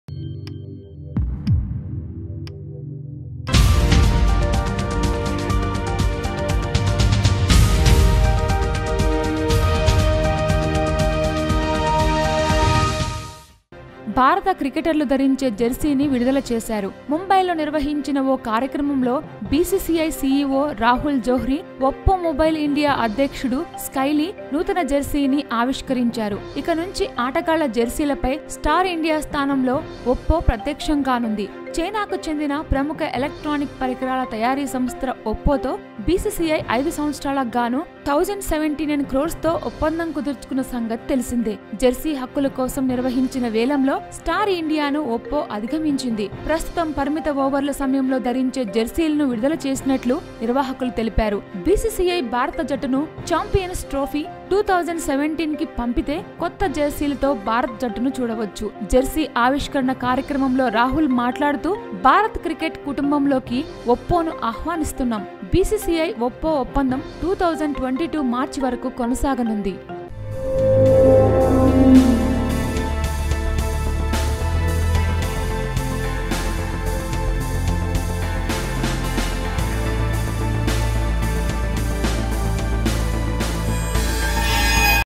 భారత క్రికెటర్లు ధరించే జెర్సీని విడుదల చేశారు ముంబైలో నిర్వహించిన ఓ కార్యక్రమంలో BCCI CEO Rahul Johri Oppo mobile India అధ్యక్షుడు స్కైలీ నూతన జెర్సీని ఆవిష్కరించారు ఇక నుంచి ఆటగాళ్ల జెర్సీలపై స్టార్ ఇండియా స్థానంలో ఒప్పో ప్రత్యక్షం కానుంది చైనాకు చెందిన ప్రముఖ ఎలక్ట్రానిక్ పరికరాల తయారీ సంస్థ ఒప్పోతో బీసీసీఐ ఐదు సంవత్సరాలకు గాను థౌజండ్ సెవెంటీ నైన్ క్రోర్స్ తో ఒప్పందం కుదుర్చుకున్న సంగతి తెలిసిందే జెర్సీ హక్కుల కోసం నిర్వహించిన వేలంలో స్టార్ ఇండియాను ఒప్పో అధిగమించింది ప్రస్తుతం పరిమిత ఓవర్ల సమయంలో ధరించే జెర్సీలను విడుదల చేసినట్లు నిర్వాహకులు తెలిపారు బీసీసీఐ భారత జట్టును champions trophy two thousand seventeen కి పంపితే కొత్త జెర్సీలతో భారత్ జట్టును చూడవచ్చు జెర్సీ ఆవిష్కరణ కార్యక్రమంలో రాహుల్ మాట్లాడుతూ భారత్ క్రికెట్ కుటుంబంలోకి ఒప్పోను ఆహ్వానిస్తున్నాం బీసీసీఐ ఒప్పో ఒప్పందం టూ థౌజండ్ ట్వంటీ టూ మార్చి వరకు కొనసాగనుంది